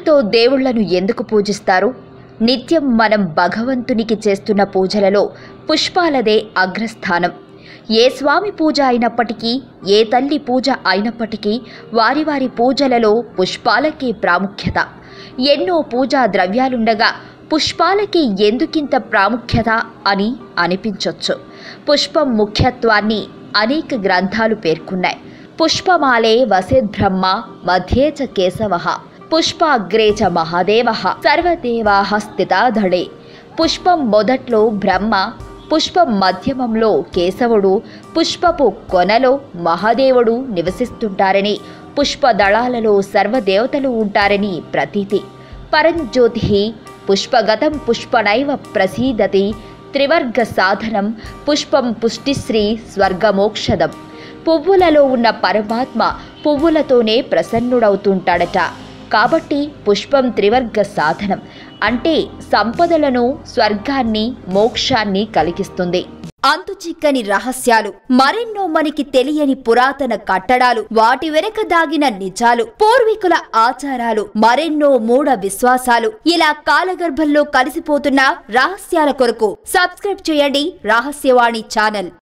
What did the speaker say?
పువ్వులతో దేవుళ్లను ఎందుకు పూజిస్తారు నిత్యం మనం భగవంతునికి చేస్తున్న పూజలలో పుష్పాలదే అగ్రస్థానం ఏ స్వామి పూజ అయినప్పటికీ ఏ తల్లి పూజ అయినప్పటికీ వారి వారి పూజలలో పుష్పాలకే ప్రాముఖ్యత ఎన్నో పూజా ద్రవ్యాలుండగా పుష్పాలకి ఎందుకింత ప్రాముఖ్యత అని అనిపించొచ్చు పుష్పం ముఖ్యత్వాన్ని అనేక గ్రంథాలు పేర్కొన్నాయి పుష్పమాలే వసేద్బ్రహ్మ మధ్యే చ కేశవ పుష్పాగ్రే చ మహాదేవ సర్వదేవా స్థితాధడే పుష్పం మొదట్లో బ్రహ్మ పుష్పం మధ్యమంలో కేశవుడు పుష్పపు కొనలో మహాదేవుడు నివసిస్తుంటారని పుష్పదళాలలో సర్వదేవతలు ఉంటారని ప్రతీతి పరంజ్యోతి పుష్పగతం పుష్పనైవ ప్రసీదతి త్రివర్గ సాధనం పుష్పం పుష్టిశ్రీ స్వర్గమోక్షదం పువ్వులలో ఉన్న పరమాత్మ పువ్వులతోనే ప్రసన్నుడవుతుంటాడట కాబట్టి పుష్పం త్రివర్గ సాధనం అంటే సంపదలను స్వర్గాన్ని మోక్షాన్ని కలిగిస్తుంది అంతు చిక్కని రహస్యాలు మరెన్నో మనకి తెలియని పురాతన కట్టడాలు వాటి వెనక దాగిన నిజాలు పూర్వీకుల ఆచారాలు మరెన్నో మూఢ విశ్వాసాలు ఇలా కాలగర్భంలో కలిసిపోతున్న రహస్యాల కొరకు సబ్స్క్రైబ్ చేయండి రహస్యవాణి ఛానల్